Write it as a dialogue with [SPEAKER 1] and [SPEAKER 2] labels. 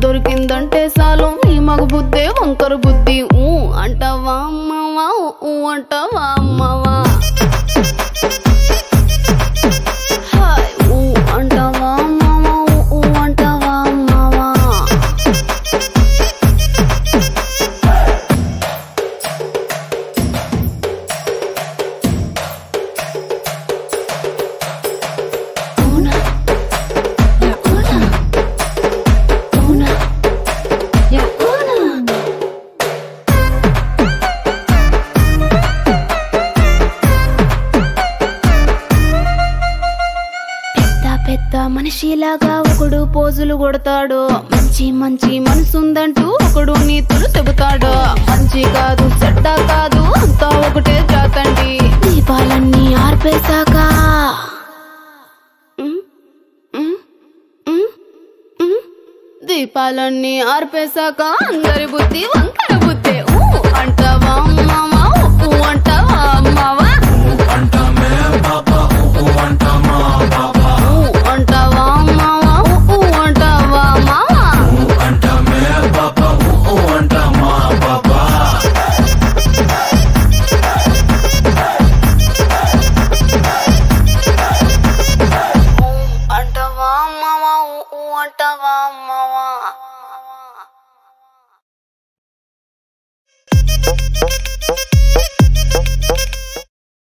[SPEAKER 1] దొరికిందంటే చాలు మీ మగ బుద్ధే వంకర బుద్ధి ఊ అంటావా అమ్మవా ఊ అంటావా అమ్మవా హాయ్ ఊ అంటావా అమ్మవా ఊ అంటావా అమ్మవా
[SPEAKER 2] Una, ya una, una, ya una.
[SPEAKER 1] పెద్ద పెద్ద మనిషిలాగా ఒకడు పోజులు కొడతాడు మంచి మంచి మనసుందంటూ ఒకడు నీతులు చెబుతాడు మంచి కాదు చెడ్డ కాదు అంతా ఒకటే జాతండి దీపాలన్నీ ఆర్పేశాక ఉమ్, ఉమ్, ఉమ్, ఉమ్. దీపాలన్నీ ఆర్పేశాక అందరి బుద్ధి వంకర బుద్ధి ఊ అంటావా అమ్మావా ఊ అంటావా అమ్మావా ఊ అంటావా అమ్మావా ఊ అంటావా మావా ఊ అంటావా అమ్మావా ఊ అంటావా అమ్మావా